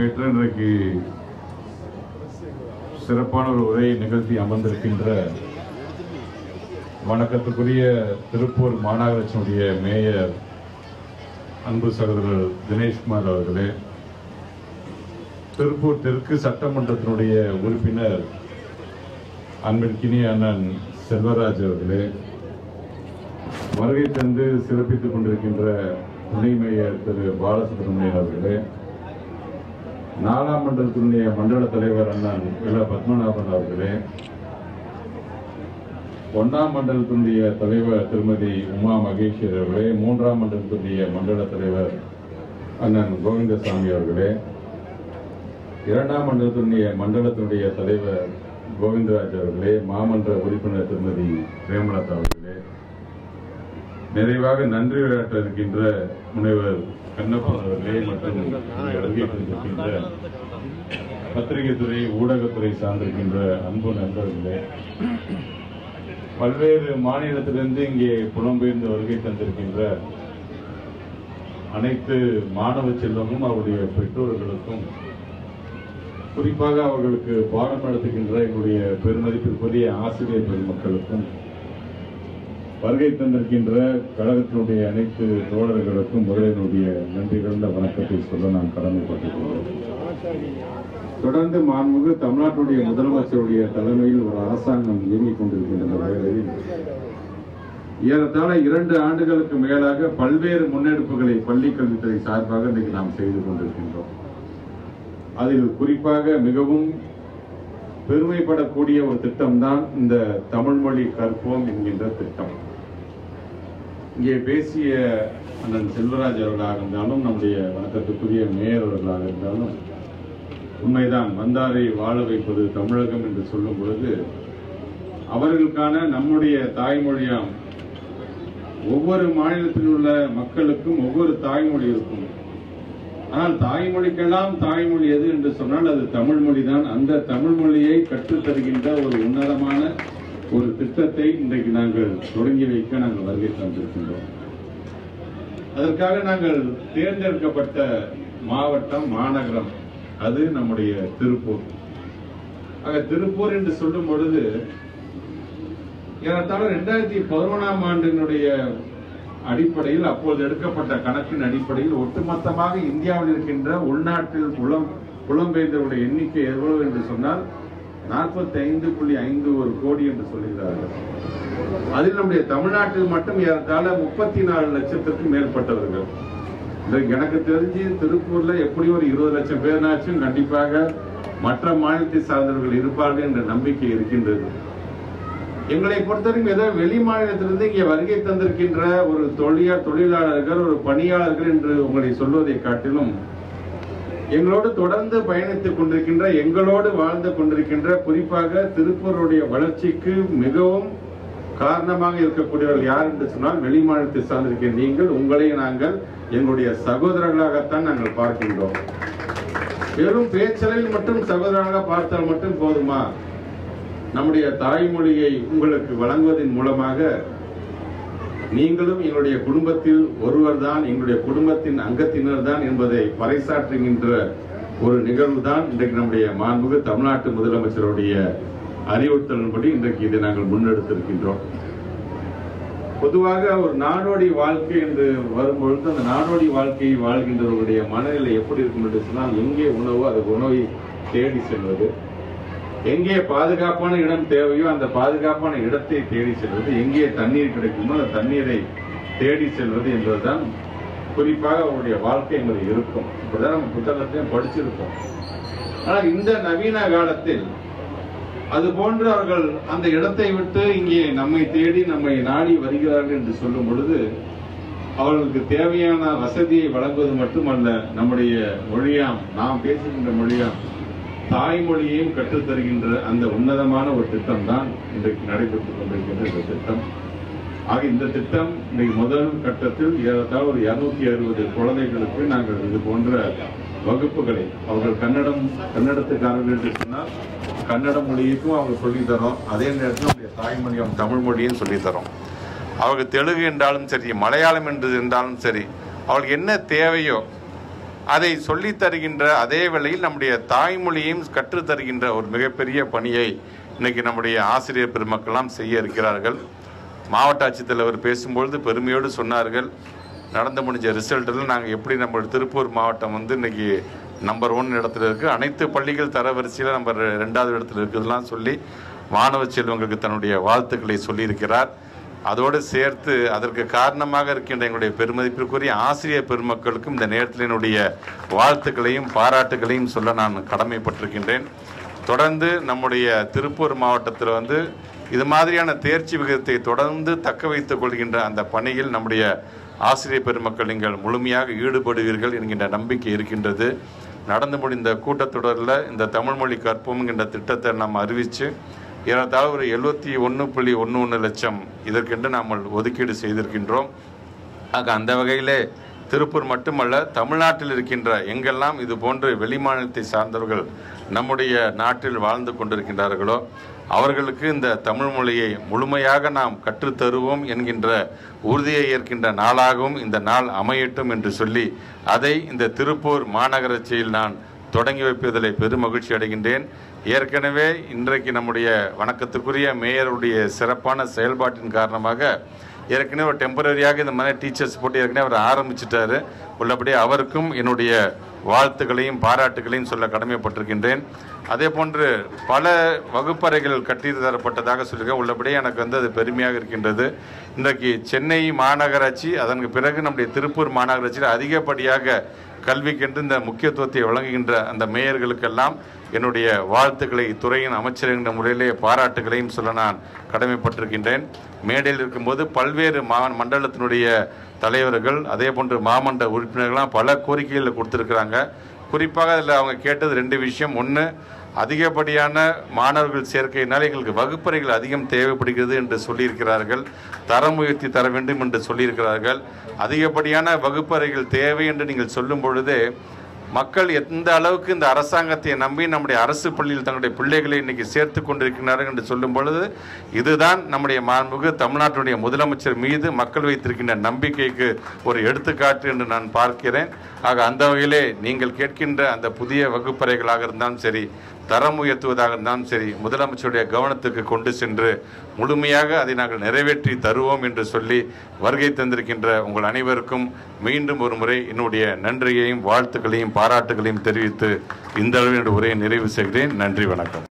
பொறுப்பேற்று இன்றைக்கு சிறப்பான ஒரு உரையை நிகழ்த்தி அமர்ந்திருக்கின்ற வணக்கத்துக்குரிய திருப்பூர் மாநகராட்சியினுடைய மேயர் அன்பு சகோதரர் தினேஷ்குமார் அவர்களே திருப்பூர் தெற்கு சட்டமன்றத்தினுடைய உறுப்பினர் அன்பிற்கினிய அண்ணன் செல்வராஜ் அவர்களே வருகை தந்து சிறப்பித்துக் கொண்டிருக்கின்ற துணை மேயர் திரு பாலசுப்ரமணியன் அவர்களே நாலாம் மண்டலத்தினுடைய மண்டல தலைவர் அண்ணன் வில பத்மநாபன் அவர்களே ஒன்றாம் மண்டலத்தினுடைய தலைவர் திருமதி உமா மகேஸ்வரி அவர்களே மூன்றாம் மண்டலத்தினுடைய மண்டல தலைவர் அண்ணன் கோவிந்தசாமி அவர்களே இரண்டாம் மண்டலத்தினுடைய மண்டலத்தினுடைய தலைவர் கோவிந்தராஜ் அவர்களே மாமன்ற உறுப்பினர் திருமதி பிரேமலதா அவர்களே நிறைவாக நன்றி விளையாட்ட இருக்கின்ற முனைவர் கண்ணப்பன் அவர்களே மற்றும் இங்கே வருகை தந்திருக்கின்ற பத்திரிகை துறை ஊடகத்துறை சார்ந்திருக்கின்ற அன்பு நண்பர்களே பல்வேறு மாநிலத்திலிருந்து இங்கே புலம்பெயர்ந்து வருகை தந்திருக்கின்ற அனைத்து மாணவ செல்வமும் அவருடைய பெற்றோர்களுக்கும் குறிப்பாக அவர்களுக்கு பாடம் நடத்துகின்ற எங்களுடைய பெருமதிப்பிற்குரிய ஆசிரியர் பெருமக்களுக்கும் வருகை தந்திருக்கின்ற கழகத்தினுடைய அனைத்து தோழர்களுக்கும் முதலினுடைய நன்றி கலந்த வணக்கத்தை சொல்ல நான் கடமைப்பட்டிருக்கிறேன் தொடர்ந்து மாண்புமிகு தமிழ்நாட்டுடைய முதலமைச்சருடைய தலைமையில் ஒரு அரசாங்கம் இயங்கிக் கொண்டிருக்கின்ற வேளையில் ஏறத்தாழ இரண்டு ஆண்டுகளுக்கு மேலாக பல்வேறு முன்னெடுப்புகளை பள்ளிக் கல்வித்துறை சார்பாக இன்றைக்கு நாம் செய்து கொண்டிருக்கின்றோம் அதில் குறிப்பாக மிகவும் பெருமைப்படக்கூடிய ஒரு திட்டம்தான் இந்த தமிழ் மொழி கற்போம் என்கின்ற திட்டம் இங்கே பேசிய அண்ணன் செல்வராஜ் அவர்களாக இருந்தாலும் நம்முடைய வணக்கத்துக்குரிய மேயர் அவர்களாக இருந்தாலும் உண்மைதான் வந்தாரை வாழ வைப்பது தமிழகம் என்று சொல்லும் பொழுது அவர்களுக்கான நம்முடைய தாய்மொழியாம் ஒவ்வொரு மாநிலத்தில் உள்ள மக்களுக்கும் ஒவ்வொரு தாய்மொழி இருக்கும் ஆனால் தாய்மொழிக்கெல்லாம் தாய்மொழி எது என்று சொன்னால் அது தமிழ் மொழி தான் அந்த தமிழ் மொழியை கற்றுத் தருகின்ற ஒரு உன்னதமான ஒரு திட்டத்தை இன்றைக்கு நாங்கள் தொடங்கி வைக்க நாங்கள் வருகை தந்திருக்கின்றோம் அதற்காக நாங்கள் தேர்ந்தெடுக்கப்பட்ட மாவட்டம் மாநகரம் அது நம்முடைய திருப்பூர் ஆக திருப்பூர் என்று சொல்லும் பொழுது ஏறத்தாழ ரெண்டாயிரத்தி பதினொன்றாம் ஆண்டினுடைய அடிப்படையில் அப்போது எடுக்கப்பட்ட கணக்கின் அடிப்படையில் ஒட்டுமொத்தமாக இந்தியாவில் இருக்கின்ற உள்நாட்டில் புலம் புலம்பெயர்ந்தவருடைய எண்ணிக்கை எவ்வளவு என்று சொன்னால் நாற்பத்தி ஐந்து புள்ளி ஐந்து ஒரு கோடி என்று சொல்கிறார்கள் அதில் நம்முடைய தமிழ்நாட்டில் மட்டும் ஏறத்தாழ முப்பத்தி நாலு லட்சத்திற்கும் மேற்பட்டவர்கள் இன்றைக்கு எனக்கு தெரிஞ்சு திருப்பூர்ல எப்படி ஒரு இருபது லட்சம் பேர்னாச்சும் கண்டிப்பாக மற்ற மாநிலத்தை சார்ந்தவர்கள் இருப்பார்கள் என்ற நம்பிக்கை இருக்கின்றது எங்களை பொறுத்தவரைக்கும் ஏதோ வெளி மாநிலத்திலிருந்து இங்கே வருகை தந்திருக்கின்ற ஒரு தொழிலா தொழிலாளர்கள் ஒரு பணியாளர்கள் என்று உங்களை சொல்வதை காட்டிலும் எங்களோடு தொடர்ந்து பயணித்துக் கொண்டிருக்கின்ற எங்களோடு வாழ்ந்து கொண்டிருக்கின்ற குறிப்பாக திருப்பூருடைய வளர்ச்சிக்கு மிகவும் காரணமாக இருக்கக்கூடியவர்கள் யார் என்று சொன்னால் வெளி மாநிலத்தை சார்ந்திருக்கிற நீங்கள் உங்களை நாங்கள் எங்களுடைய சகோதரர்களாகத்தான் நாங்கள் பார்க்கின்றோம் வெறும் பேச்சளவில் மட்டும் சகோதரராக பார்த்தால் மட்டும் போதுமா நம்முடைய தாய்மொழியை உங்களுக்கு வழங்குவதன் மூலமாக நீங்களும் எங்களுடைய குடும்பத்தில் ஒருவர் தான் எங்களுடைய குடும்பத்தின் அங்கத்தினர் தான் என்பதை பறைசாற்றுகின்ற ஒரு நிகழ்வு தான் இன்றைக்கு நம்முடைய மாண்புமிகு தமிழ்நாட்டு முதலமைச்சருடைய அறிவுறுத்தலின்படி இன்றைக்கு இதை நாங்கள் முன்னெடுத்திருக்கின்றோம் பொதுவாக ஒரு நாடோடி வாழ்க்கை என்று வரும்பொழுது அந்த நாடோடி வாழ்க்கையை வாழ்கின்றவர்களுடைய மனநிலை எப்படி இருக்கும் என்று சொன்னால் எங்கே உணவோ அது உணவை தேடி செல்வது எங்கே பாதுகாப்பான இடம் தேவையோ அந்த பாதுகாப்பான இடத்தை தேடி செல்வது எங்கே தண்ணீர் கிடைக்குமோ அந்த தண்ணீரை தேடி செல்வது என்பதுதான் குறிப்பாக அவருடைய வாழ்க்கை என்பது இருக்கும் இப்படிதான் நம்ம புத்தகத்தையும் படிச்சிருக்கோம் ஆனால் இந்த நவீன காலத்தில் அது போன்று அவர்கள் அந்த இடத்தை விட்டு இங்கே நம்மை தேடி நம்மை நாடி வருகிறார்கள் என்று சொல்லும் பொழுது அவர்களுக்கு தேவையான வசதியை வழங்குவது மட்டுமல்ல நம்முடைய மொழியாம் நாம் பேசுகின்ற மொழியாம் தாய்மொழியையும் கற்றுத் தருகின்ற அந்த உன்னதமான ஒரு திட்டம் தான் இன்றைக்கு நடைபெற்றுக் கொண்டிருக்கின்ற இந்த திட்டம் ஆக இந்த திட்டம் இன்றைக்கு முதல் கட்டத்தில் ஏறத்தாழ ஒரு இருநூத்தி அறுபது குழந்தைகளுக்கு நாங்கள் இது போன்ற வகுப்புகளை அவர்கள் கன்னடம் கன்னடத்துக்காரர்கள் என்று சொன்னால் கன்னட மொழிக்கும் அவங்க சொல்லித் தரோம் அதே நேரத்தில் நம்முடைய தாய்மொழியும் தமிழ் மொழியும் சொல்லித் தரோம் அவருக்கு தெலுங்கு என்றாலும் சரி மலையாளம் என்று என்றாலும் சரி அவளுக்கு என்ன தேவையோ அதை சொல்லித் தருகின்ற அதே வேளையில் நம்முடைய தாய்மொழியையும் கற்றுத் தருகின்ற ஒரு மிகப்பெரிய பணியை இன்னைக்கு நம்முடைய ஆசிரியர் பெருமக்கள்லாம் செய்ய இருக்கிறார்கள் மாவட்ட ஆட்சித்தலைவர் பேசும்பொழுது பெருமையோடு சொன்னார்கள் நடந்து முடிஞ்ச ரிசல்ட்டில் நாங்கள் எப்படி நம்ம திருப்பூர் மாவட்டம் வந்து இன்னைக்கு நம்பர் ஒன் இடத்துல இருக்குது அனைத்து பள்ளிகள் தரவரிசையில் நம்பர் ரெண்டாவது இடத்துல இருக்குதுலாம் சொல்லி மாணவ செல்வங்களுக்கு தன்னுடைய வாழ்த்துக்களை சொல்லியிருக்கிறார் அதோடு சேர்த்து அதற்கு காரணமாக இருக்கின்ற எங்களுடைய பெருமதிப்பிற்குரிய ஆசிரியர் பெருமக்களுக்கும் இந்த நேரத்தில் என்னுடைய வாழ்த்துக்களையும் பாராட்டுகளையும் சொல்ல நான் கடமைப்பட்டிருக்கின்றேன் தொடர்ந்து நம்முடைய திருப்பூர் மாவட்டத்தில் வந்து இது மாதிரியான தேர்ச்சி விகிதத்தை தொடர்ந்து தக்க வைத்துக் கொள்கின்ற அந்த பணியில் நம்முடைய ஆசிரியர் பெருமக்கள் நீங்கள் முழுமையாக ஈடுபடுவீர்கள் என்கின்ற நம்பிக்கை இருக்கின்றது நடந்து முடிந்த கூட்டத்தொடரில் இந்த தமிழ் மொழி கற்போம் என்கின்ற திட்டத்தை நாம் அறிவித்து ஏறத்தாழ ஒரு எழுபத்தி ஒன்று புள்ளி ஒன்று ஒன்று லட்சம் இதற்கென்று நாம் ஒதுக்கீடு செய்திருக்கின்றோம் ஆக அந்த வகையிலே திருப்பூர் மட்டுமல்ல தமிழ்நாட்டில் இருக்கின்ற எங்கெல்லாம் இது போன்று வெளிமாநிலத்தை சார்ந்தவர்கள் நம்முடைய நாட்டில் வாழ்ந்து கொண்டிருக்கின்றார்களோ அவர்களுக்கு இந்த தமிழ் மொழியை முழுமையாக நாம் கற்றுத் தருவோம் என்கின்ற உறுதியை ஏற்கின்ற நாளாகவும் இந்த நாள் அமையட்டும் என்று சொல்லி அதை இந்த திருப்பூர் மாநகராட்சியில் நான் தொடங்கி வைப்பதில் பெருமகிழ்ச்சி அடைகின்றேன் ஏற்கனவே இன்றைக்கு நம்முடைய வணக்கத்துக்குரிய மேயருடைய சிறப்பான செயல்பாட்டின் காரணமாக ஏற்கனவே ஒரு டெம்பரரியாக இந்த மாதிரி டீச்சர்ஸ் போட்டு ஏற்கனவே அவர் ஆரம்பிச்சிட்டாரு உள்ளபடி அவருக்கும் என்னுடைய வாழ்த்துக்களையும் பாராட்டுகளையும் சொல்ல கடமைப்பட்டிருக்கின்றேன் அதே போன்று பல வகுப்பறைகள் கட்டி தரப்பட்டதாக சொல்லியிருக்கேன் உள்ளபடி எனக்கு வந்து அது பெருமையாக இருக்கின்றது இன்றைக்கு சென்னை மாநகராட்சி அதற்கு பிறகு நம்முடைய திருப்பூர் மாநகராட்சியில் அதிகப்படியாக கல்விக்கென்று இந்த முக்கியத்துவத்தை வழங்குகின்ற அந்த மேயர்களுக்கெல்லாம் என்னுடைய வாழ்த்துக்களை துறையின் அமைச்சர் என்ற முறையிலே பாராட்டுகளையும் சொல்ல நான் கடமைப்பட்டிருக்கின்றேன் மேடையில் இருக்கும்போது பல்வேறு மா மண்டலத்தினுடைய தலைவர்கள் அதே போன்று மாமன்ற உறுப்பினர்கள்லாம் பல கோரிக்கைகளை கொடுத்துருக்குறாங்க குறிப்பாக அதில் அவங்க கேட்டது ரெண்டு விஷயம் ஒன்று அதிகப்படியான மாணவர்கள் சேர்க்கையினால் எங்களுக்கு வகுப்பறைகள் அதிகம் தேவைப்படுகிறது என்று சொல்லியிருக்கிறார்கள் தரம் உயர்த்தி தர வேண்டும் என்று சொல்லியிருக்கிறார்கள் அதிகப்படியான வகுப்பறைகள் தேவை என்று நீங்கள் சொல்லும் பொழுது மக்கள் எந்த அளவுக்கு இந்த அரசாங்கத்தை நம்பி நம்முடைய அரசு பள்ளியில் தங்களுடைய பிள்ளைகளை இன்னைக்கு சேர்த்து கொண்டிருக்கிறார்கள் என்று சொல்லும் பொழுது இதுதான் நம்முடைய மாண்புமிகு தமிழ்நாட்டுடைய முதலமைச்சர் மீது மக்கள் வைத்திருக்கின்ற நம்பிக்கைக்கு ஒரு எடுத்துக்காட்டு என்று நான் பார்க்கிறேன் ஆக அந்த வகையிலே நீங்கள் கேட்கின்ற அந்த புதிய வகுப்பறைகளாக இருந்தாலும் சரி தரம் உயர்த்துவதாக இருந்தாலும் சரி முதலமைச்சருடைய கவனத்துக்கு கொண்டு சென்று முழுமையாக அதை நாங்கள் நிறைவேற்றி தருவோம் என்று சொல்லி வருகை தந்திருக்கின்ற உங்கள் அனைவருக்கும் மீண்டும் ஒரு முறை என்னுடைய நன்றியையும் வாழ்த்துக்களையும் பாராட்டுகளையும் தெரிவித்து இந்த அளவில் என்னுடைய உரையை நிறைவு செய்கிறேன் நன்றி வணக்கம்